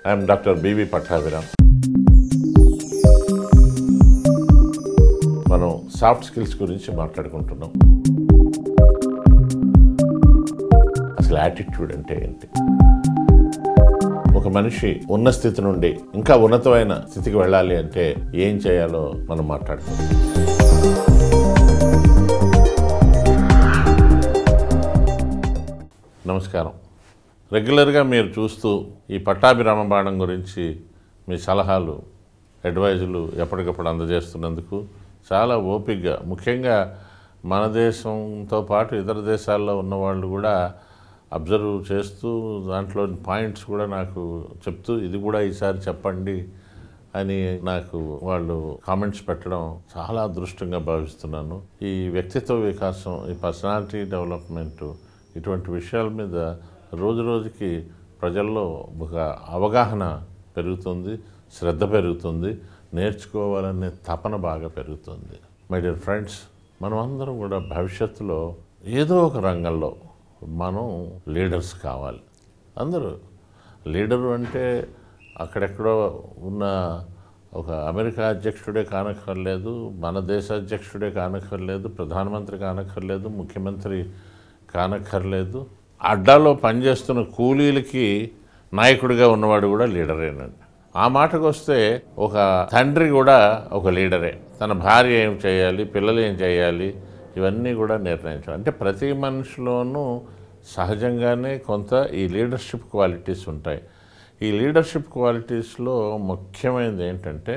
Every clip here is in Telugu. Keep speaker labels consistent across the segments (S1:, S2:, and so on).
S1: ఐఎమ్ డాక్టర్ బివి పట్టాభిరామ్ మనం సాఫ్ట్ స్కిల్స్ గురించి మాట్లాడుకుంటున్నాం అసలు యాటిట్యూడ్ అంటే ఏంటి ఒక మనిషి ఉన్న స్థితి నుండి ఇంకా ఉన్నతమైన స్థితికి వెళ్ళాలి అంటే ఏం చేయాలో మనం మాట్లాడుకుందాం నమస్కారం రెగ్యులర్గా మీరు చూస్తూ ఈ పట్టాభిరామ బాణం గురించి మీ సలహాలు అడ్వైజులు ఎప్పటికప్పుడు అందజేస్తున్నందుకు చాలా ఓపికగా ముఖ్యంగా మన దేశంతో పాటు ఇతర దేశాల్లో ఉన్నవాళ్ళు కూడా అబ్జర్వ్ చేస్తూ దాంట్లో పాయింట్స్ కూడా నాకు చెప్తూ ఇది కూడా ఈసారి చెప్పండి అని నాకు వాళ్ళు కామెంట్స్ పెట్టడం చాలా అదృష్టంగా భావిస్తున్నాను ఈ వ్యక్తిత్వ వికాసం ఈ పర్సనాలిటీ డెవలప్మెంట్ ఇటువంటి విషయాల మీద రోజు రోజుకి ప్రజల్లో ఒక అవగాహన పెరుగుతుంది శ్రద్ధ పెరుగుతుంది నేర్చుకోవాలనే తపన బాగా పెరుగుతుంది మై డియర్ ఫ్రెండ్స్ మనం అందరం కూడా భవిష్యత్తులో ఏదో ఒక రంగంలో మనం లీడర్స్ కావాలి అందరూ లీడరు అంటే అక్కడెక్కడో ఉన్న ఒక అమెరికా అధ్యక్షుడే కానక్కర్లేదు మన దేశ అధ్యక్షుడే కానక్కర్లేదు ప్రధానమంత్రి కానక్కర్లేదు ముఖ్యమంత్రి కానక్కర్లేదు అడ్డాలో పనిచేస్తున్న కూలీలకి నాయకుడిగా ఉన్నవాడు కూడా లీడరేనండి ఆ మాటకు వస్తే ఒక తండ్రి కూడా ఒక లీడరే తన భార్య ఏం చేయాలి పిల్లలు ఏం చేయాలి ఇవన్నీ కూడా నిర్ణయించాలి అంటే ప్రతి మనిషిలోనూ సహజంగానే కొంత ఈ లీడర్షిప్ క్వాలిటీస్ ఉంటాయి ఈ లీడర్షిప్ క్వాలిటీస్లో ముఖ్యమైనది ఏంటంటే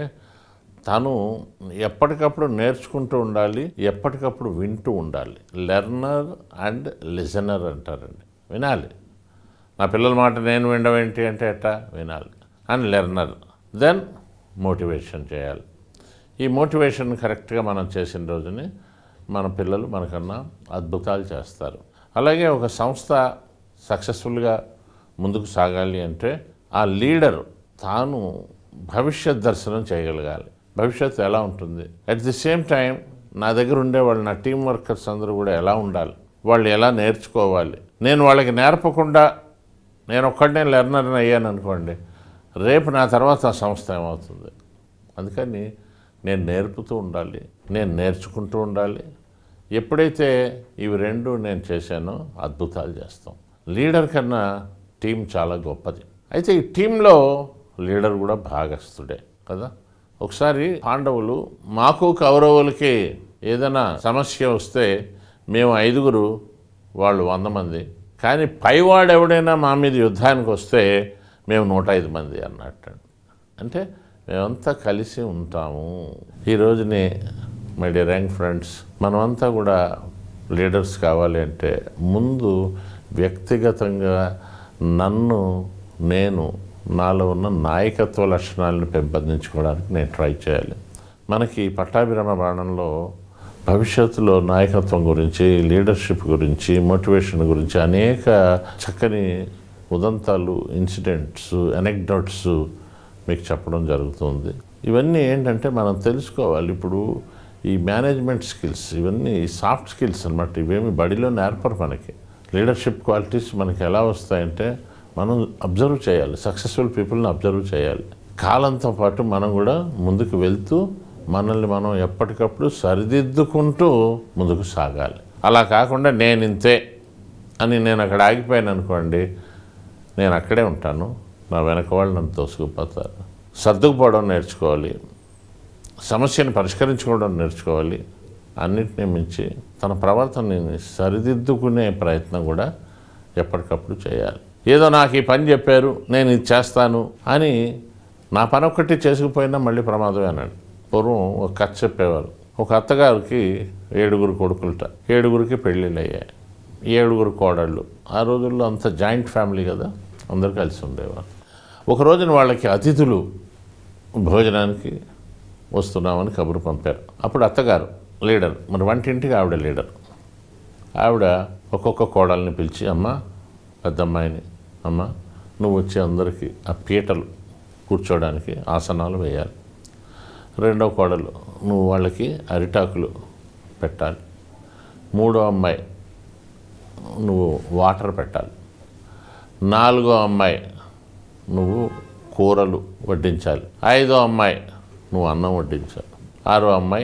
S1: తను ఎప్పటికప్పుడు నేర్చుకుంటూ ఉండాలి ఎప్పటికప్పుడు వింటూ ఉండాలి లెర్నర్ అండ్ లిజనర్ అంటారండి వినాలి నా పిల్లల మాట నేను వినడం ఏంటి అంటే ఎట్టా వినాలి అండ్ లెర్నర్ దెన్ మోటివేషన్ చేయాలి ఈ మోటివేషన్ కరెక్ట్గా మనం చేసిన రోజుని మన పిల్లలు మనకన్నా అద్భుతాలు చేస్తారు అలాగే ఒక సంస్థ సక్సెస్ఫుల్గా ముందుకు సాగాలి అంటే ఆ లీడర్ తాను భవిష్యత్ దర్శనం చేయగలగాలి భవిష్యత్తు ఎలా ఉంటుంది అట్ ది సేమ్ టైం నా దగ్గర ఉండే వాళ్ళు నా టీం వర్కర్స్ అందరూ కూడా ఎలా ఉండాలి వాళ్ళు ఎలా నేర్చుకోవాలి నేను వాళ్ళకి నేర్పకుండా నేను ఒక్కడనే లెర్నర్ని అయ్యాను అనుకోండి రేపు నా తర్వాత ఆ సంస్థ ఏమవుతుంది అందుకని నేను నేర్పుతూ ఉండాలి నేను నేర్చుకుంటూ ఉండాలి ఎప్పుడైతే ఇవి రెండు నేను చేశానో అద్భుతాలు చేస్తాం లీడర్ కన్నా టీం చాలా గొప్పది అయితే ఈ టీంలో లీడర్ కూడా భాగస్తుడే కదా ఒకసారి పాండవులు మాకు కౌరవులకి ఏదైనా సమస్య వస్తే మేము ఐదుగురు వాళ్ళు వంద మంది కానీ పైవాడు ఎవడైనా మా మీద యుద్ధానికి వస్తే మేము నూట ఐదు మంది అన్నట్టు అంటే మేమంతా కలిసి ఉంటాము ఈ రోజుని మై డియర్ యంగ్ ఫ్రెండ్స్ మనమంతా కూడా లీడర్స్ కావాలి అంటే ముందు వ్యక్తిగతంగా నన్ను నేను నాలో ఉన్న నాయకత్వ లక్షణాలను పెంపొందించుకోవడానికి నేను ట్రై చేయాలి మనకి పట్టాభిరమ బాణంలో భవిష్యత్తులో నాయకత్వం గురించి లీడర్షిప్ గురించి మోటివేషన్ గురించి అనేక చక్కని ఉదంతాలు ఇన్సిడెంట్స్ ఎనెక్డోట్స్ మీకు చెప్పడం జరుగుతుంది ఇవన్నీ ఏంటంటే మనం తెలుసుకోవాలి ఇప్పుడు ఈ మేనేజ్మెంట్ స్కిల్స్ ఇవన్నీ సాఫ్ట్ స్కిల్స్ అనమాట ఇవేమి బడిలో నేర్పరు మనకి లీడర్షిప్ క్వాలిటీస్ మనకి ఎలా వస్తాయంటే మనం అబ్జర్వ్ చేయాలి సక్సెస్ఫుల్ పీపుల్ని అబ్జర్వ్ చేయాలి కాలంతో పాటు మనం కూడా ముందుకు వెళ్తూ మనల్ని మనం ఎప్పటికప్పుడు సరిదిద్దుకుంటూ ముందుకు సాగాలి అలా కాకుండా నేను ఇంతే అని నేను అక్కడ ఆగిపోయాను అనుకోండి నేను అక్కడే ఉంటాను నా వెనక వాళ్ళు నన్ను తోసుకుపోతారు సర్దుకుపోవడం నేర్చుకోవాలి సమస్యను పరిష్కరించుకోవడం నేర్చుకోవాలి అన్నిటినీ మించి తన ప్రవర్తనని సరిదిద్దుకునే ప్రయత్నం కూడా ఎప్పటికప్పుడు చేయాలి ఏదో నాకు ఈ పని చెప్పారు నేను ఇది చేస్తాను అని నా పని ఒక్కటి చేసుకుపోయినా మళ్ళీ ప్రమాదమేనండి పూర్వం ఒక కథ చెప్పేవారు ఒక అత్తగారికి ఏడుగురు కొడుకులట ఏడుగురికి పెళ్ళిళ్ళు అయ్యాయి ఏడుగురు కోడళ్ళు ఆ రోజుల్లో అంత జాయింట్ ఫ్యామిలీ కదా అందరు కలిసి ఉండేవారు ఒక రోజున వాళ్ళకి అతిథులు భోజనానికి వస్తున్నామని కబురు పంపారు అప్పుడు అత్తగారు లీడర్ మరి వంటింటికి ఆవిడ లీడర్ ఆవిడ ఒక్కొక్క కోడల్ని పిలిచి అమ్మ పెద్దమ్మాయిని అమ్మ నువ్వు వచ్చి అందరికీ ఆ పీటలు కూర్చోవడానికి ఆసనాలు వేయాలి రెండో కోడలు నువ్వు వాళ్ళకి అరిటాకులు పెట్టాలి మూడో అమ్మాయి నువ్వు వాటర్ పెట్టాలి నాలుగో అమ్మాయి నువ్వు కూరలు వడ్డించాలి ఐదో అమ్మాయి నువ్వు అన్నం వడ్డించాలి ఆరో అమ్మాయి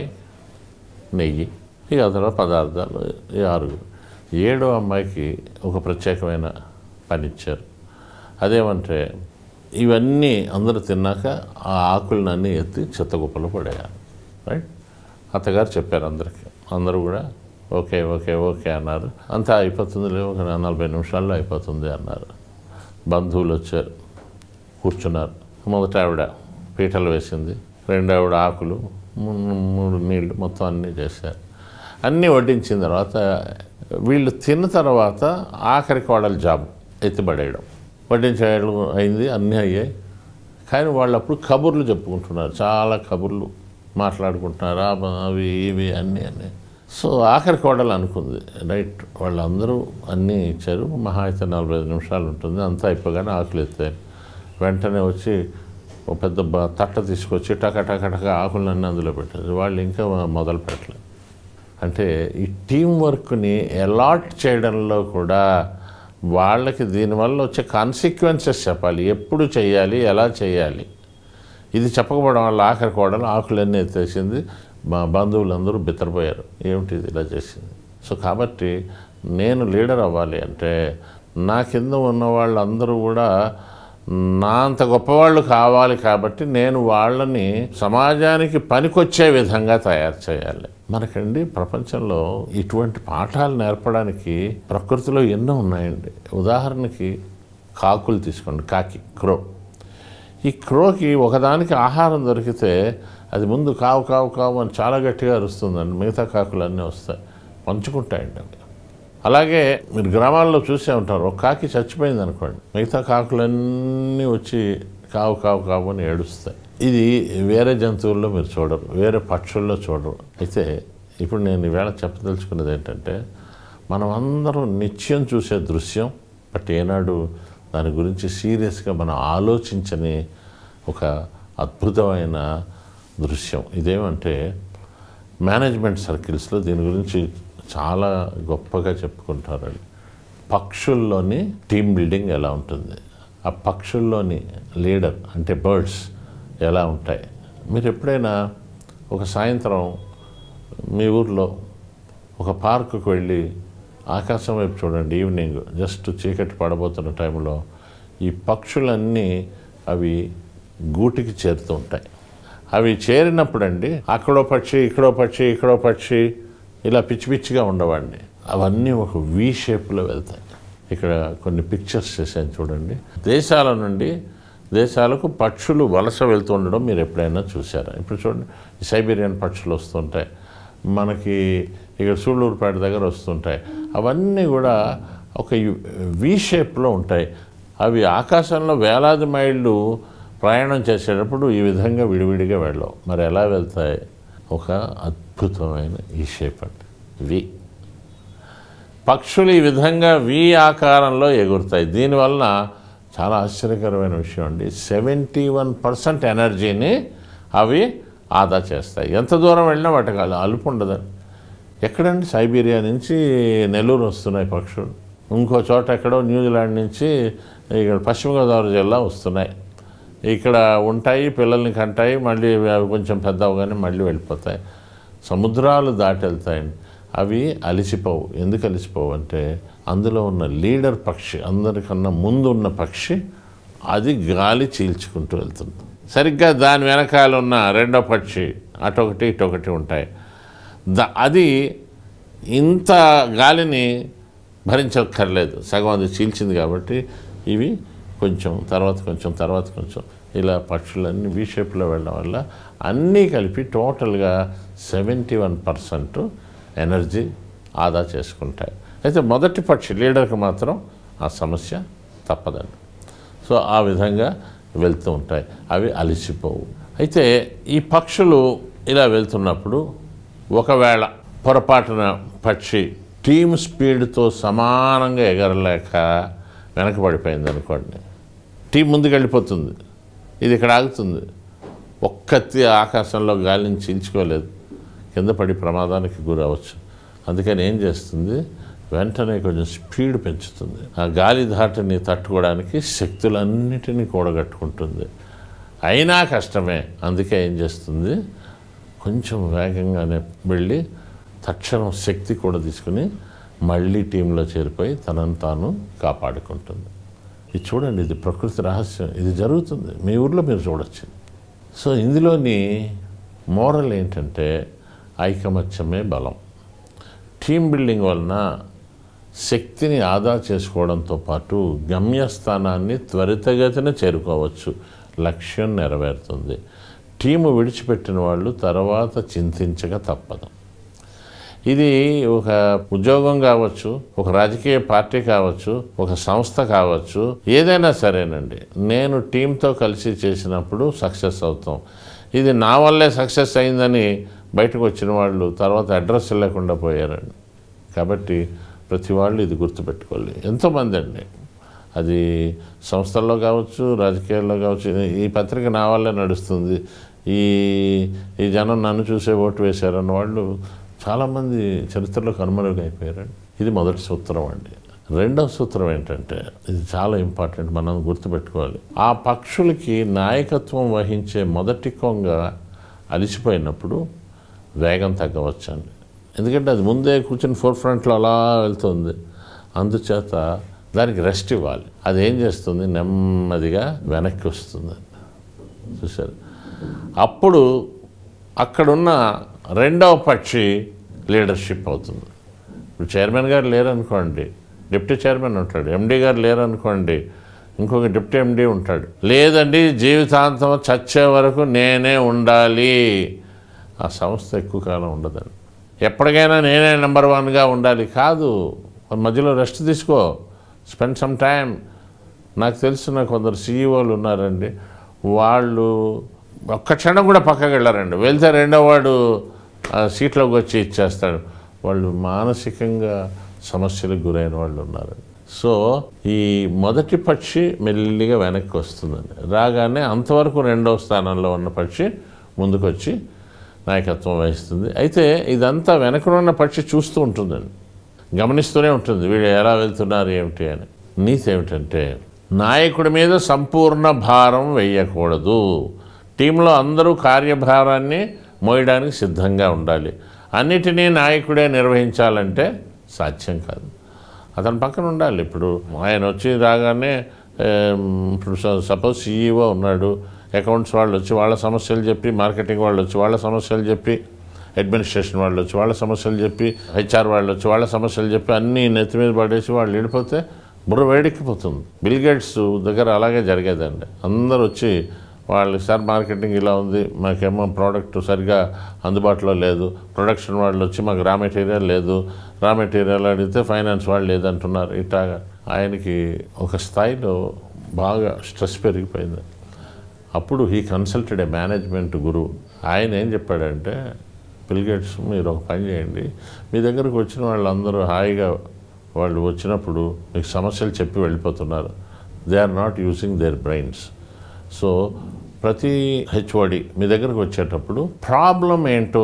S1: నెయ్యి ఇక ఆ తర్వాత పదార్థాలు ఈ ఆరుగురు ఏడో అమ్మాయికి ఒక ప్రత్యేకమైన పని ఇచ్చారు అదేమంటే ఇవన్నీ అందరూ తిన్నాక ఆ ఆకులను అన్నీ ఎత్తి చెత్తగుప్పలో పడేయాలి రైట్ అత్తగారు చెప్పారు అందరికీ అందరూ కూడా ఓకే ఓకే ఓకే అన్నారు అంతా అయిపోతుంది లేవు ఒక నలభై నిమిషాల్లో అయిపోతుంది అన్నారు బంధువులు వచ్చారు కూర్చున్నారు మొదట ఆవిడ పీటలు వేసింది రెండో ఆవిడ ఆకులు మూ- మూడు నీళ్ళు మొత్తం అన్నీ చేశారు అన్నీ వడ్డించిన తర్వాత వీళ్ళు తిన్న తర్వాత ఆఖరికి వాళ్ళ జాబ్ ఎత్తిపడేయడం వడ్డించేయడం అయింది అన్నీ అయ్యాయి కానీ వాళ్ళు అప్పుడు కబుర్లు చెప్పుకుంటున్నారు చాలా కబుర్లు మాట్లాడుకుంటున్నారు ఆ బ- అవి ఇవి అన్నీ అన్నీ సో ఆఖరి కోడలు అనుకుంది రైట్ వాళ్ళందరూ అన్నీ ఇచ్చారు మహా అయితే నలభై ఐదు నిమిషాలు ఉంటుంది అంతా అయిపోగానే ఆకులు ఎత్తాయి వెంటనే వచ్చి ఒక పెద్ద బ- తట్ట తీసుకొచ్చి టక టక టక ఆకులన్నీ అందులో పెట్టారు వాళ్ళు ఇంకా మొదలు పెట్టలేదు అంటే ఈ టీం వర్క్ని అలాట్ చేయడంలో కూడా వాళ్ళకి దీనివల్ల వచ్చే కాన్సిక్వెన్సెస్ చెప్పాలి ఎప్పుడు చేయాలి ఎలా చేయాలి ఇది చెప్పకపోవడం వల్ల ఆఖరి కోడలు ఆకులన్నీ ఎత్తేసింది మా బంధువులందరూ బిత్తరపోయారు ఏమిటి ఇది ఇలా చేసింది సో కాబట్టి నేను లీడర్ అవ్వాలి అంటే నా కింద ఉన్న వాళ్ళందరూ కూడా నా అంత గొప్పవాళ్ళు కావాలి కాబట్టి నేను వాళ్ళని సమాజానికి పనికొచ్చే విధంగా తయారు చేయాలి మనకండి ప్రపంచంలో ఇటువంటి పాఠాలు నేర్పడానికి ప్రకృతిలో ఎన్నో ఉన్నాయండి ఉదాహరణకి కాకులు తీసుకోండి కాకి క్రో ఈ క్రోకి ఒకదానికి ఆహారం దొరికితే అది ముందు కావు కావు కావు అని చాలా గట్టిగా అరుస్తుందండి మిగతా కాకులన్నీ వస్తాయి పంచుకుంటాయండి అవి అలాగే మీరు గ్రామాల్లో చూసే ఉంటారు ఒక కాకి చచ్చిపోయింది అనుకోండి మిగతా కాకులన్నీ వచ్చి కావు కావు కావు అని ఏడుస్తాయి ఇది వేరే జంతువుల్లో మీరు చూడరు వేరే పక్షుల్లో చూడరు అయితే ఇప్పుడు నేను ఈవేళ చెప్పదలుచుకున్నది ఏంటంటే మనం అందరం నిత్యం చూసే దృశ్యం బట్ ఏనాడు దాని గురించి సీరియస్గా మనం ఆలోచించని ఒక అద్భుతమైన దృశ్యం ఇదేమంటే మేనేజ్మెంట్ సర్కిల్స్లో దీని గురించి చాలా గొప్పగా చెప్పుకుంటారండి పక్షుల్లోని టీమ్ బిల్డింగ్ ఎలా ఉంటుంది ఆ పక్షుల్లోని లీడర్ అంటే బర్డ్స్ ఎలా ఉంటాయి మీరు ఎప్పుడైనా ఒక సాయంత్రం మీ ఊర్లో ఒక పార్కుకు వెళ్ళి ఆకాశం వైపు చూడండి ఈవినింగ్ జస్ట్ చీకటి పడబోతున్న టైంలో ఈ పక్షులన్నీ అవి గూటికి చేరుతూ ఉంటాయి అవి చేరినప్పుడండి అక్కడో పక్షి ఇక్కడో పక్షి ఇక్కడో పక్షి ఇలా పిచ్చి పిచ్చిగా ఉండవండి అవన్నీ ఒక వి షేప్లో వెళ్తాయి ఇక్కడ కొన్ని పిక్చర్స్ చేశాను చూడండి దేశాల నుండి దేశాలకు పక్షులు వలస వెళ్తూ ఉండడం మీరు ఎప్పుడైనా చూసారా ఇప్పుడు చూడండి ఈ సైబీరియన్ పక్షులు వస్తుంటాయి మనకి ఇక్కడ సూళ్ళూరుపేట దగ్గర వస్తుంటాయి అవన్నీ కూడా ఒక వి షేప్లో ఉంటాయి అవి ఆకాశంలో వేలాది మైళ్ళు ప్రయాణం చేసేటప్పుడు ఈ విధంగా విడివిడిగా వెళ్ళవు మరి ఎలా వెళ్తాయి ఒక అద్భుతమైన ఈ షేప్ అండి వి పక్షులు ఈ విధంగా వి ఆకారంలో ఎగురుతాయి దీనివలన చాలా ఆశ్చర్యకరమైన విషయం అండి సెవెంటీ వన్ పర్సెంట్ ఎనర్జీని అవి ఆదా చేస్తాయి ఎంత దూరం వెళ్ళినా వాటికి అలా అలుపు ఉండదండి ఎక్కడండి సైబీరియా నుంచి నెల్లూరు వస్తున్నాయి పక్షులు ఇంకో చోట ఎక్కడో న్యూజిలాండ్ నుంచి ఇక్కడ పశ్చిమ గోదావరి జిల్లా వస్తున్నాయి ఇక్కడ ఉంటాయి పిల్లల్ని కంటాయి మళ్ళీ అవి కొంచెం పెద్ద అవగానే మళ్ళీ వెళ్ళిపోతాయి సముద్రాలు దాటి వెళ్తాయండి అవి అలిసిపోవు ఎందుకు అలిసిపోవు అంటే అందులో ఉన్న లీడర్ పక్షి అందరికన్నా ముందు ఉన్న పక్షి అది గాలి చీల్చుకుంటూ వెళ్తుంది సరిగ్గా దాని వెనకాల ఉన్న రెండో పక్షి అటొకటి ఇటొకటి ఉంటాయి ద అది ఇంత గాలిని భరించక్కర్లేదు సగం అది చీల్చింది కాబట్టి ఇవి కొంచెం తర్వాత కొంచెం తర్వాత కొంచెం ఇలా పక్షులన్నీ వి షేప్లో వెళ్ళడం వల్ల అన్నీ కలిపి టోటల్గా సెవెంటీ వన్ పర్సెంట్ ఎనర్జీ ఆదా చేసుకుంటాయి అయితే మొదటి పక్షి లీడర్కి మాత్రం ఆ సమస్య తప్పదండి సో ఆ విధంగా వెళ్తూ ఉంటాయి అవి అలిసిపోవు అయితే ఈ పక్షులు ఇలా వెళ్తున్నప్పుడు ఒకవేళ పొరపాటున పక్షి టీమ్ స్పీడ్తో సమానంగా ఎగరలేక వెనకబడిపోయింది అనుకోండి టీం ముందుకు వెళ్ళిపోతుంది ఇది ఇక్కడ ఆగుతుంది ఒక్కతి ఆకాశంలో గాలిని చీల్చుకోలేదు కింద పడి ప్రమాదానికి గురవచ్చు అందుకని ఏం చేస్తుంది వెంటనే కొంచెం స్పీడ్ పెంచుతుంది ఆ గాలి ధాటిని తట్టుకోవడానికి శక్తులన్నిటినీ కూడగట్టుకుంటుంది అయినా కష్టమే అందుకే ఏం చేస్తుంది కొంచెం వేగంగానే వెళ్ళి తక్షణం శక్తి కూడా తీసుకుని మళ్ళీ టీంలో చేరిపోయి తనను తాను కాపాడుకుంటుంది ఇది చూడండి ఇది ప్రకృతి రహస్యం ఇది జరుగుతుంది మీ ఊర్లో మీరు చూడొచ్చు సో ఇందులోని మోరల్ ఏంటంటే ఐకమత్యమే బలం టీమ్ బిల్డింగ్ వలన శక్తిని ఆదా చేసుకోవడంతో పాటు గమ్యస్థానాన్ని త్వరితగతిన చేరుకోవచ్చు లక్ష్యం నెరవేరుతుంది టీము విడిచిపెట్టిన వాళ్ళు తర్వాత చింతించక తప్పదు ఇది ఒక ఉద్యోగం కావచ్చు ఒక రాజకీయ పార్టీ కావచ్చు ఒక సంస్థ కావచ్చు ఏదైనా సరేనండి నేను టీంతో కలిసి చేసినప్పుడు సక్సెస్ అవుతాం ఇది నా వల్లే సక్సెస్ అయిందని బయటకు వచ్చిన వాళ్ళు తర్వాత అడ్రస్ లేకుండా పోయారండి కాబట్టి ప్రతి వాళ్ళు ఇది గుర్తుపెట్టుకోవాలి ఎంతోమంది అండి అది సంస్థల్లో కావచ్చు రాజకీయాల్లో కావచ్చు ఈ పత్రిక నా వల్లే నడుస్తుంది ఈ ఈ జనం నన్ను చూసే ఓటు వేశారన్న వాళ్ళు చాలామంది చరిత్రలో కనుమరుగైపోయారండి ఇది మొదటి సూత్రం అండి రెండవ సూత్రం ఏంటంటే ఇది చాలా ఇంపార్టెంట్ మనం గుర్తుపెట్టుకోవాలి ఆ పక్షులకి నాయకత్వం వహించే మొదటి కొంగ అలిసిపోయినప్పుడు వేగం తగ్గవచ్చండి ఎందుకంటే అది ముందే కూర్చొని ఫోర్ ఫ్రంట్లో అలా వెళ్తుంది అందుచేత దానికి రెస్ట్ ఇవ్వాలి అది ఏం చేస్తుంది నెమ్మదిగా వెనక్కి వస్తుంది చూసారు అప్పుడు అక్కడున్న రెండవ పక్షి లీడర్షిప్ అవుతుంది ఇప్పుడు చైర్మన్ గారు లేరనుకోండి డిప్యూటీ చైర్మన్ ఉంటాడు ఎండీ గారు లేరనుకోండి ఇంకొక డిప్యూటీ ఎండీ ఉంటాడు లేదండి జీవితాంతం చచ్చే వరకు నేనే ఉండాలి ఆ సంస్థ ఎక్కువ కాలం ఉండదండి ఎప్పటికైనా నేనే నెంబర్ వన్గా ఉండాలి కాదు మధ్యలో రెస్ట్ తీసుకో స్పెండ్ సమ్ టైం నాకు తెలిసిన కొందరు సీఈఓలు ఉన్నారండి వాళ్ళు ఒక్క క్షణం కూడా పక్కకి వెళ్ళారండి వెళ్తే రెండో వాడు ఆ సీట్లోకి వచ్చి ఇచ్చేస్తాడు వాళ్ళు మానసికంగా సమస్యలకు గురైన వాళ్ళు ఉన్నారు సో ఈ మొదటి పక్షి మెల్లిగా వెనక్కి వస్తుందండి రాగానే అంతవరకు రెండవ స్థానంలో ఉన్న పక్షి ముందుకొచ్చి నాయకత్వం వహిస్తుంది అయితే ఇదంతా వెనకనున్న పక్షి చూస్తూ ఉంటుందండి గమనిస్తూనే ఉంటుంది వీళ్ళు ఎలా వెళ్తున్నారు ఏమిటి అని నీతి ఏమిటంటే నాయకుడి మీద సంపూర్ణ భారం వేయకూడదు టీంలో అందరూ కార్యభారాన్ని మోయడానికి సిద్ధంగా ఉండాలి అన్నిటినీ నాయకుడే నిర్వహించాలంటే సాధ్యం కాదు అతని పక్కన ఉండాలి ఇప్పుడు ఆయన వచ్చి రాగానే ఏం, ఇప్పుడు సపోజ్ సీఈఓ ఉన్నాడు అకౌంట్స్ వాళ్ళు వచ్చి వాళ్ళ సమస్యలు చెప్పి మార్కెటింగ్ వాళ్ళు వచ్చి వాళ్ళ సమస్యలు చెప్పి అడ్మినిస్ట్రేషన్ వాళ్ళు వచ్చి వాళ్ళ సమస్యలు చెప్పి హెచ్ఆర్ వాళ్ళు వచ్చి వాళ్ళ సమస్యలు చెప్పి అన్నీ నెత్తి మీద పడేసి వాళ్ళు వెళ్ళిపోతే బుర్ర వేడెక్కిపోతుంది బిల్ గేట్స్ దగ్గర అలాగే జరిగేదండి అందరూ వచ్చి వాళ్ళు సార్ మార్కెటింగ్ ఇలా ఉంది మాకేమో ప్రోడక్ట్ సరిగా అందుబాటులో లేదు ప్రొడక్షన్ వాళ్ళు వచ్చి మాకు రా మెటీరియల్ లేదు రా మెటీరియల్ అడిగితే ఫైనాన్స్ వాళ్ళు లేదంటున్నారు ఇట్లాగా ఆయనకి ఒక స్థాయిలో బాగా స్ట్రెస్ పెరిగిపోయింది అప్పుడు హీ కన్సల్టెడ్ ఏ మేనేజ్మెంట్ గురువు ఆయన ఏం చెప్పాడంటే పిల్గేట్స్ మీరు ఒక పని చేయండి మీ దగ్గరకు వచ్చిన వాళ్ళందరూ హాయిగా వాళ్ళు వచ్చినప్పుడు మీకు సమస్యలు చెప్పి వెళ్ళిపోతున్నారు they are not using their brains so ప్రతి హెచ్ఓడి మీ దగ్గరకు వచ్చేటప్పుడు ప్రాబ్లం ఏంటో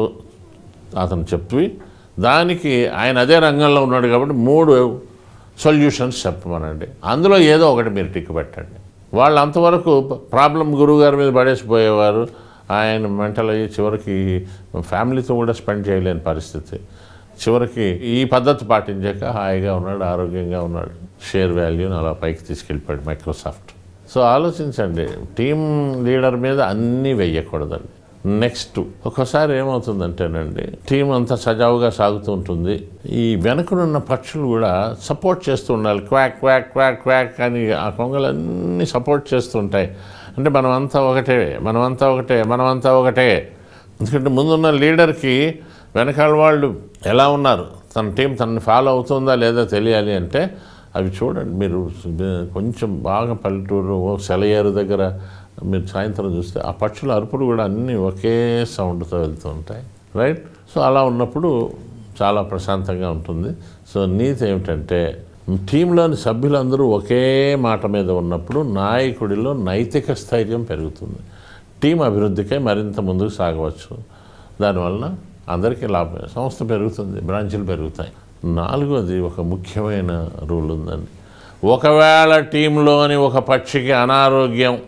S1: అతను చెప్పి దానికి ఆయన అదే రంగంలో ఉన్నాడు కాబట్టి మూడు సొల్యూషన్స్ చెప్పమనండి అందులో ఏదో ఒకటి మీరు టిక్ పెట్టండి వాళ్ళు అంతవరకు ప్రాబ్లం గురువు గారి మీద పడేసిపోయేవారు ఆయన మెంటల్ అయ్యి చివరికి ఫ్యామిలీతో కూడా స్పెండ్ చేయలేని పరిస్థితి చివరికి ఈ పద్ధతి పాటించాక హాయిగా ఉన్నాడు ఆరోగ్యంగా ఉన్నాడు షేర్ వాల్యూని అలా పైకి తీసుకెళ్ళిపోయాడు మైక్రోసాఫ్ట్ సో ఆలోచించండి టీం లీడర్ మీద అన్నీ వెయ్యకూడదండి నెక్స్ట్ ఒక్కోసారి ఏమవుతుందంటేనండి టీం అంతా సజావుగా సాగుతూ ఉంటుంది ఈ వెనకనున్న పక్షులు కూడా సపోర్ట్ చేస్తూ ఉండాలి క్వాక్ క్వాక్ క్వాక్ క్వాక్ అని ఆ కొంగలన్నీ సపోర్ట్ చేస్తుంటాయి అంటే మనమంతా ఒకటే మనమంతా ఒకటే మనమంతా ఒకటే ఎందుకంటే ముందున్న లీడర్కి వెనకాల వాళ్ళు ఎలా ఉన్నారు తన టీం తనని ఫాలో అవుతుందా లేదా తెలియాలి అంటే అవి చూడండి మీరు కొంచెం బాగా పల్లెటూరు ఓ సెలయేరు దగ్గర మీరు సాయంత్రం చూస్తే ఆ పక్షుల అరుపులు కూడా అన్నీ ఒకే సౌండ్తో వెళ్తూ ఉంటాయి రైట్ సో అలా ఉన్నప్పుడు చాలా ప్రశాంతంగా ఉంటుంది సో నీతి ఏమిటంటే టీంలోని సభ్యులందరూ ఒకే మాట మీద ఉన్నప్పుడు నాయకుడిలో నైతిక స్థైర్యం పెరుగుతుంది టీం అభివృద్ధికై మరింత ముందుకు సాగవచ్చు దానివలన అందరికీ లాభం సంస్థ పెరుగుతుంది బ్రాంచీలు పెరుగుతాయి నాలుగోది ఒక ముఖ్యమైన రూల్ ఉందండి ఒకవేళ టీంలోని ఒక పక్షికి అనారోగ్యం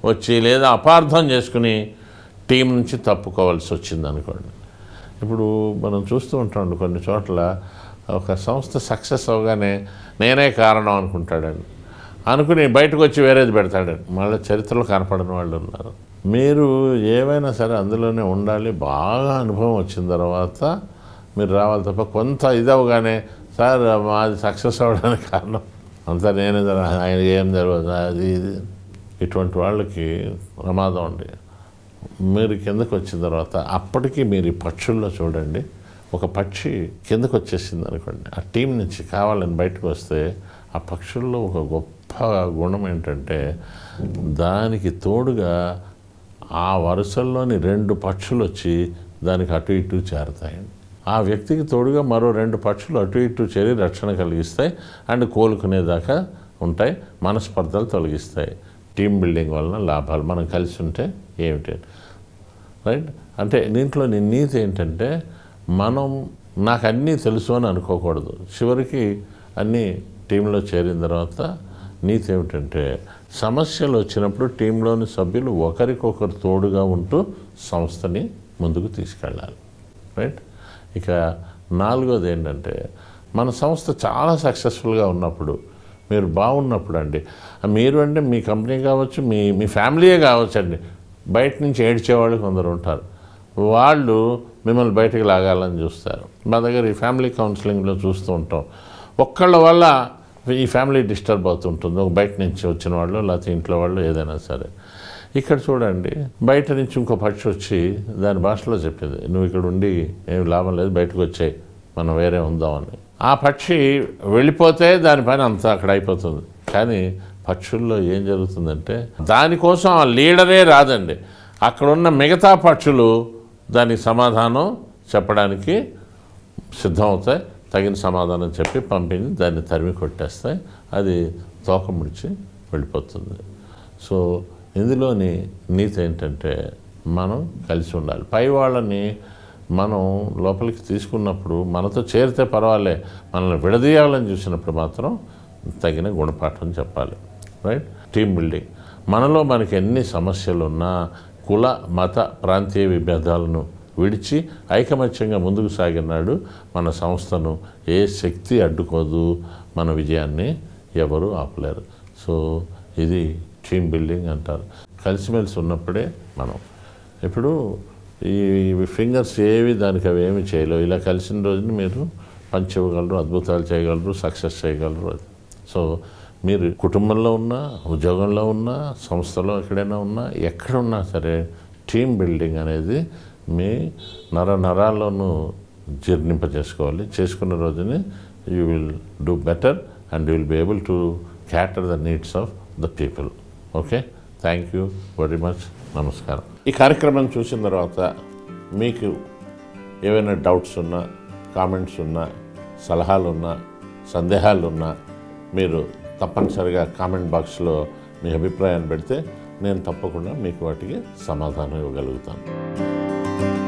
S1: వచ్చి లేదా అపార్థం చేసుకుని టీం నుంచి తప్పుకోవాల్సి వచ్చింది అనుకోండి ఇప్పుడు మనం చూస్తూ ఉంటాం కొన్ని చోట్ల ఒక సంస్థ సక్సెస్ అవగానే నేనే కారణం అనుకుంటాడండి అనుకుని బయటకు వచ్చి వేరేది పెడతాడండి మళ్ళీ చరిత్రలో కనపడని వాళ్ళు ఉన్నారు మీరు ఏమైనా సరే అందులోనే ఉండాలి బాగా అనుభవం వచ్చిన తర్వాత మీరు రావాలి తప్ప కొంత ఇదవగానే సార్ మాది సక్సెస్ అవ్వడానికి కారణం అంతా నేనే జర- ఆయన ఏం జరగదు అది ఇది ఇటువంటి వాళ్ళకి ప్రమాదం అండి మీరు కిందకు వచ్చిన తర్వాత అప్పటికి మీరు ఈ పక్షుల్లో చూడండి ఒక పక్షి కిందకు వచ్చేసింది అనుకోండి ఆ టీం నుంచి కావాలని బయటకు వస్తే ఆ పక్షుల్లో ఒక గొప్ప గుణం ఏంటంటే దానికి తోడుగా ఆ వరుసల్లోని రెండు పక్షులు వచ్చి దానికి అటు ఇటు చేరతాయండి ఆ వ్యక్తికి తోడుగా మరో రెండు పక్షులు అటు ఇటు చేరి రక్షణ కలిగిస్తాయి అండ్ కోలుకునేదాకా ఉంటాయి మనస్పర్ధలు తొలగిస్తాయి టీం బిల్డింగ్ వలన లాభాలు మనం కలిసి ఉంటే ఏమిటి రైట్ అంటే దీంట్లో నీ నీతి ఏంటంటే మనం నాకు అన్నీ తెలుసు అని అనుకోకూడదు చివరికి అన్నీ టీంలో చేరిన తర్వాత నీతి ఏమిటంటే సమస్యలు వచ్చినప్పుడు టీంలోని సభ్యులు ఒకరికొకరు తోడుగా ఉంటూ సంస్థని ముందుకు తీసుకెళ్ళాలి రైట్ ఇక నాలుగోది ఏంటంటే మన సంస్థ చాలా సక్సెస్ఫుల్గా ఉన్నప్పుడు మీరు బాగున్నప్పుడు అండి మీరు అంటే మీ కంపెనీ కావచ్చు మీ మీ ఫ్యామిలీయే కావచ్చు అండి బయట నుంచి ఏడ్చేవాళ్ళు కొందరు ఉంటారు వాళ్ళు మిమ్మల్ని బయటకు లాగాలని చూస్తారు మా దగ్గర ఈ ఫ్యామిలీ కౌన్సిలింగ్లో చూస్తూ ఉంటాం ఒక్కళ్ళ వల్ల ఈ ఫ్యామిలీ డిస్టర్బ్ అవుతుంటుంది ఒక బయట నుంచి వచ్చిన వాళ్ళు లేకపోతే ఇంట్లో వాళ్ళు ఏదైనా సరే ఇక్కడ చూడండి బయట నుంచి ఇంకో పక్షి వచ్చి దాని భాషలో చెప్పింది నువ్వు ఇక్కడ ఉండి ఏం లాభం లేదు బయటకు వచ్చాయి మనం వేరే ఉందామని ఆ పక్షి వెళ్ళిపోతే దాని పని అంతా అక్కడ అయిపోతుంది కానీ పక్షుల్లో ఏం జరుగుతుందంటే దానికోసం ఆ లీడరే రాదండి అక్కడ ఉన్న మిగతా పక్షులు దానికి సమాధానం చెప్పడానికి సిద్ధమవుతాయి తగిన సమాధానం చెప్పి పంపించి దాన్ని తరిమి కొట్టేస్తాయి అది తోక ముడిచి వెళ్ళిపోతుంది సో ఇందులోని నీతి ఏంటంటే మనం కలిసి ఉండాలి పై వాళ్ళని మనం లోపలికి తీసుకున్నప్పుడు మనతో చేరితే పర్వాలే మనల్ని విడదీయాలని చూసినప్పుడు మాత్రం తగిన గుణపాఠం చెప్పాలి రైట్ టీమ్ బిల్డింగ్ మనలో మనకి ఎన్ని సమస్యలు ఉన్నా కుల మత ప్రాంతీయ విభేదాలను విడిచి ఐకమత్యంగా ముందుకు సాగినాడు మన సంస్థను ఏ శక్తి అడ్డుకోదు మన విజయాన్ని ఎవరు ఆపలేరు సో ఇది టీమ్ బిల్డింగ్ అంటారు కలిసిమెలిసి ఉన్నప్పుడే మనం ఇప్పుడు ఈ ఫింగర్స్ ఏవి దానికి అవి ఏమి చేయలేవు ఇలా కలిసిన రోజున మీరు పంచి ఇవ్వగలరు అద్భుతాలు చేయగలరు సక్సెస్ చేయగలరు అది సో మీరు కుటుంబంలో ఉన్నా ఉద్యోగంలో ఉన్నా సంస్థలో ఎక్కడైనా ఉన్నా ఎక్కడున్నా సరే టీమ్ బిల్డింగ్ అనేది మీ నర నరాల్లోనూ జీర్ణింప చేసుకోవాలి చేసుకున్న రోజుని you will do better and you will be able to cater the needs of the people okay thank you very much నమస్కారం ఈ కార్యక్రమం చూసిన తర్వాత మీకు ఏవైనా డౌట్స్ ఉన్నా కామెంట్స్ ఉన్నా సలహాలు ఉన్నా సందేహాలు ఉన్నా మీరు తప్పనిసరిగా కామెంట్ బాక్స్లో మీ అభిప్రాయాన్ని పెడితే నేను తప్పకుండా మీకు వాటికి సమాధానం ఇవ్వగలుగుతాను